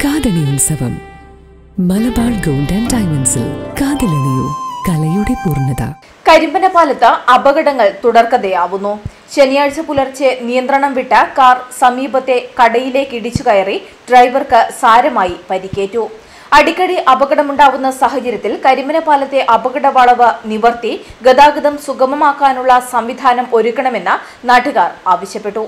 കാതണി ഉത്സവം Malabar gold and ഡയമണ്ട്സിൽ കാതിലണിയൂ കലയുടെ പൂർണ്ണത കരിമ്പനപാലത്ത് അപകടങ്ങൾ തുടർക്കഥയാവുന്നു ശനിയാഴ്ച പുലർച്ചെ നിയന്ത്രണം വിട്ട കാർ സമീപത്തെ കടയിലേക്ക് ഇടിച്ചു കയറി ഡ്രൈവർക്ക് സാരമായി പരിക്കേറ്റു അടിക്കടി അപകടമുണ്ടാവുന്ന സാഹചര്യത്തിൽ കരിമനപാലത്തെ അപകട വളവ് നിവർത്തി ഗതാഗതം സുഗമമാക്കാനുള്ള സംവിധാനം ഒരുക്കണമെന്ന് നാട്ടുകാർ ആവശ്യപ്പെട്ടു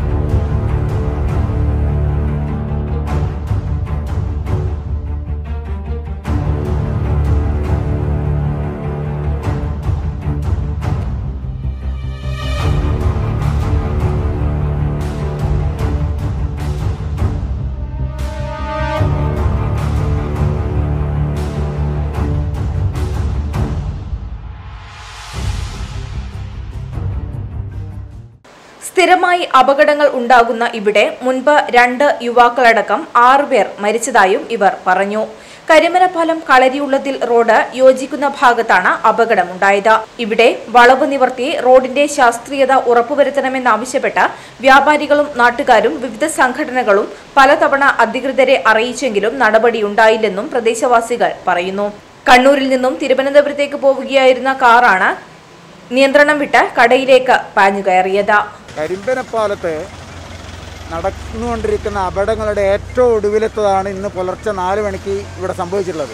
സ്ഥിരമായി അപകടങ്ങൾ ഉണ്ടാകുന്ന ഇവിടെ മുൻപ് രണ്ട് യുവാക്കളടക്കം ആറുപേർ മരിച്ചതായും ഇവർ പറഞ്ഞു കരിമനപാലം കളരിയുള്ളതിൽ റോഡ് യോജിക്കുന്ന ഭാഗത്താണ് അപകടമുണ്ടായത് ഇവിടെ വളവ് നിവർത്തി റോഡിന്റെ ശാസ്ത്രീയത ഉറപ്പുവരുത്തണമെന്നാവശ്യപ്പെട്ട് വ്യാപാരികളും നാട്ടുകാരും വിവിധ സംഘടനകളും പലതവണ അധികൃതരെ അറിയിച്ചെങ്കിലും നടപടിയുണ്ടായില്ലെന്നും പ്രദേശവാസികൾ പറയുന്നു കണ്ണൂരിൽ നിന്നും തിരുവനന്തപുരത്തേക്ക് പോവുകയായിരുന്ന കാറാണ് നിയന്ത്രണം വിട്ട് കടയിലേക്ക് പാഞ്ഞുകയറിയത് കരിമ്പനപ്പാലത്ത് നടന്നുകൊണ്ടിരിക്കുന്ന അപകടങ്ങളുടെ ഏറ്റവും ഒടുവിലത്തതാണ് ഇന്ന് പുലർച്ചെ നാല് മണിക്ക് ഇവിടെ സംഭവിച്ചിട്ടുള്ളത്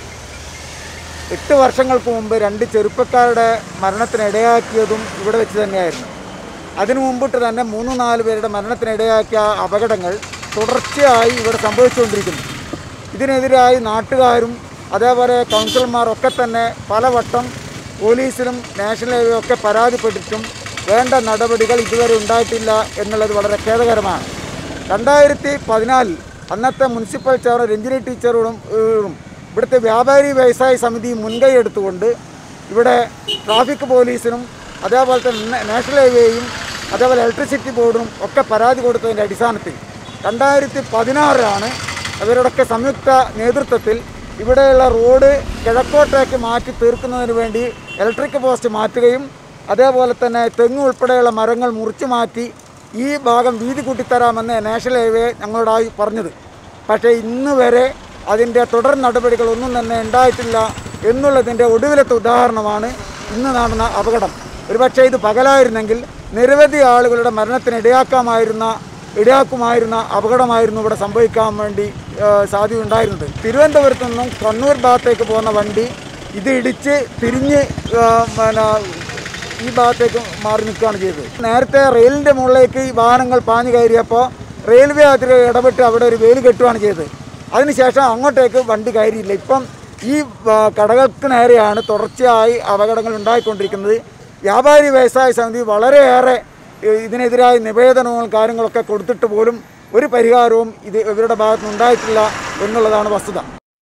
എട്ട് വർഷങ്ങൾക്ക് മുമ്പ് രണ്ട് ചെറുപ്പക്കാരുടെ മരണത്തിനിടയാക്കിയതും ഇവിടെ വെച്ച് തന്നെയായിരുന്നു അതിനു മുമ്പിട്ട് തന്നെ മൂന്ന് നാല് പേരുടെ മരണത്തിനിടയാക്കിയ അപകടങ്ങൾ തുടർച്ചയായി ഇവിടെ സംഭവിച്ചുകൊണ്ടിരിക്കുന്നു ഇതിനെതിരായി നാട്ടുകാരും അതേപോലെ കൗൺസിലർമാരൊക്കെ തന്നെ പലവട്ടം പോലീസിലും നാഷണൽ ഹൈവേ ഒക്കെ പരാതിപ്പെട്ടിട്ടും വേണ്ട നടപടികൾ ഇതുവരെ ഉണ്ടായിട്ടില്ല എന്നുള്ളത് വളരെ ഖേദകരമാണ് രണ്ടായിരത്തി പതിനാലിൽ അന്നത്തെ മുനിസിപ്പൽ ചെയർ രഞ്ജിനി ടീച്ചറോടും ഏറും ഇവിടുത്തെ വ്യാപാരി വ്യവസായ സമിതി മുൻകൈ എടുത്തുകൊണ്ട് ഇവിടെ ട്രാഫിക് പോലീസിനും അതേപോലെ തന്നെ നാഷണൽ ഹൈവേയും അതേപോലെ ഇലക്ട്രിസിറ്റി ബോർഡിനും ഒക്കെ പരാതി കൊടുത്തതിൻ്റെ അടിസ്ഥാനത്തിൽ രണ്ടായിരത്തി പതിനാറിലാണ് അവരുടെയൊക്കെ സംയുക്ത നേതൃത്വത്തിൽ ഇവിടെയുള്ള റോഡ് കിഴക്കോട്ടേക്ക് മാറ്റി തീർക്കുന്നതിന് വേണ്ടി ഇലക്ട്രിക് പോസ്റ്റ് മാറ്റുകയും അതേപോലെ തന്നെ തെങ്ങ് ഉൾപ്പെടെയുള്ള മരങ്ങൾ മുറിച്ചു മാറ്റി ഈ ഭാഗം വീതി കൂട്ടിത്തരാമെന്ന് നാഷണൽ ഹൈവേ ഞങ്ങളോടായി പറഞ്ഞത് പക്ഷേ ഇന്ന് വരെ അതിൻ്റെ തുടർ നടപടികളൊന്നും തന്നെ ഉണ്ടായിട്ടില്ല എന്നുള്ളതിൻ്റെ ഒടുവിലത്തെ ഉദാഹരണമാണ് ഇന്ന് നടന്ന അപകടം ഒരുപക്ഷെ ഇത് പകലായിരുന്നെങ്കിൽ നിരവധി ആളുകളുടെ മരണത്തിന് ഇടയാക്കാമായിരുന്ന ഇടയാക്കുമായിരുന്ന അപകടമായിരുന്നു ഇവിടെ സംഭവിക്കാൻ വേണ്ടി ആ, സാധ്യതയുണ്ടായിരുന്നത് തിരുവനന്തപുരത്ത് നിന്നും കണ്ണൂർ ഭാഗത്തേക്ക് പോകുന്ന വണ്ടി ഇത് ഇടിച്ച് തിരിഞ്ഞ് ആ, പിന്നെ ഈ ഭാഗത്തേക്ക് മാറി നിൽക്കുകയാണ് ചെയ്തത് നേരത്തെ റെയിലിൻ്റെ മുകളിലേക്ക് ഈ വാഹനങ്ങൾ പാഞ്ഞു കയറിയപ്പോൾ റെയിൽവേ അതിൽ ഇടപെട്ട് അവിടെ ഒരു വേലി കെട്ടുകയാണ് ചെയ്തത് അതിനുശേഷം അങ്ങോട്ടേക്ക് വണ്ടി കയറിയില്ല ഇപ്പം ഈ ആ, കടകൾക്ക് നേരെയാണ് തുടർച്ചയായി അപകടങ്ങൾ ഉണ്ടായിക്കൊണ്ടിരിക്കുന്നത് വ്യാപാരി വ്യവസായ സമിതി വളരെയേറെ ഏ, ഇതിനെതിരായ നിവേദനവും കാര്യങ്ങളൊക്കെ കൊടുത്തിട്ട് പോലും ഒരു പരിഹാരവും ഇത് ഇവരുടെ ഭാഗത്തുനിന്ന് ഉണ്ടായിട്ടില്ല എന്നുള്ളതാണ് വസ്തുത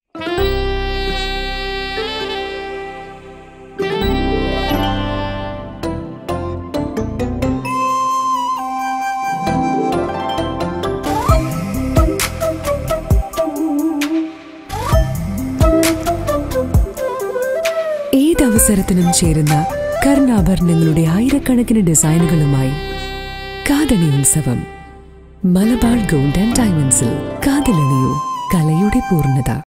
ഏതവസരത്തിനും ചേരുന്ന കർണാഭരണങ്ങളുടെ ആയിരക്കണക്കിന് ഡിസൈനുകളുമായി കാതണി ഉത്സവം മലബാർ ഗോൾഡ് ആൻഡ് ഡയമണ്ട്സിൽ കാതിലണിയൂ കലയുടെ പൂർണ്ണത